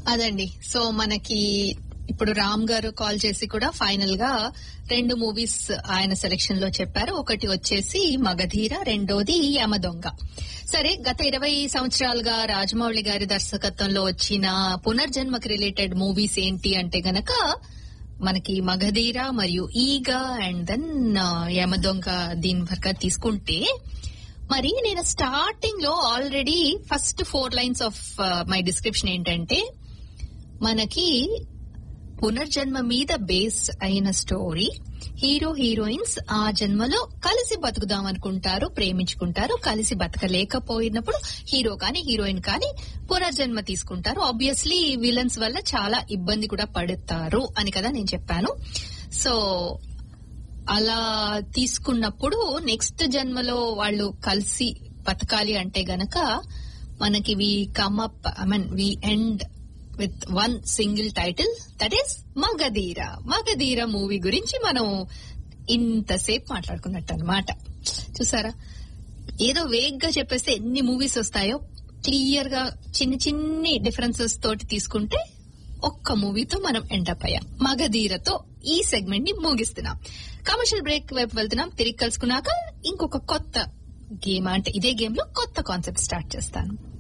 అదండి సో మనకి ఇప్పుడు రామ్ గారు కాల్ చేసి కూడా ఫైనల్ గా రెండు మూవీస్ ఆయన సెలెక్షన్ లో చెప్పారు ఒకటి వచ్చేసి మగధీర రెండోది యమదొంగ సరే గత ఇరవై సంవత్సరాలుగా రాజమౌళి గారి దర్శకత్వంలో వచ్చిన పునర్జన్మకి రిలేటెడ్ మూవీస్ ఏంటి అంటే గనక మనకి మగధీర మరియు ఈగ అండ్ దెన్ యమదొంగ దీని వరకు తీసుకుంటే మరి నేను స్టార్టింగ్ లో already first four lines of my description ఏంటంటే మనకి పునర్జన్మ మీద బేస్ అయిన స్టోరీ హీరో హీరోయిన్స్ ఆ జన్మలో కలిసి బతుకుదాం అనుకుంటారు ప్రేమించుకుంటారు కలిసి బతకలేకపోయినప్పుడు హీరో కానీ హీరోయిన్ కానీ పునర్జన్మ తీసుకుంటారు ఆబ్వియస్లీ విలన్స్ వల్ల చాలా ఇబ్బంది కూడా పడతారు అని కదా నేను చెప్పాను సో అలా తీసుకున్నప్పుడు నెక్స్ట్ జన్మలో వాళ్ళు కలిసి బతకాలి అంటే గనక మనకి we come up I mean we end with one single title that is Magadheera Magadheera movie గురించి మనం ఇంతసేపు మాట్లాడుకున్నట్టు అనమాట చూసారా ఏదో వేగ్గా చెప్పేస్తే ఎన్ని మూవీస్ వస్తాయో క్లియర్ గా చిన్న చిన్ని డిఫరెన్సెస్ తోటి తీసుకుంటే ఒక్క మూవీతో మనం ఎండప్ అయ్యాం మగధీరతో ఈ సెగ్మెంట్ ని ముగిస్తున్నాం కమర్షియల్ బ్రేక్ వైపు వెళ్తున్నాం తిరిగి కలుసుకున్నాక ఇంకొక కొత్త గేమ్ అంటే ఇదే గేమ్ లో కొత్త కాన్సెప్ట్ స్టార్ట్ చేస్తాను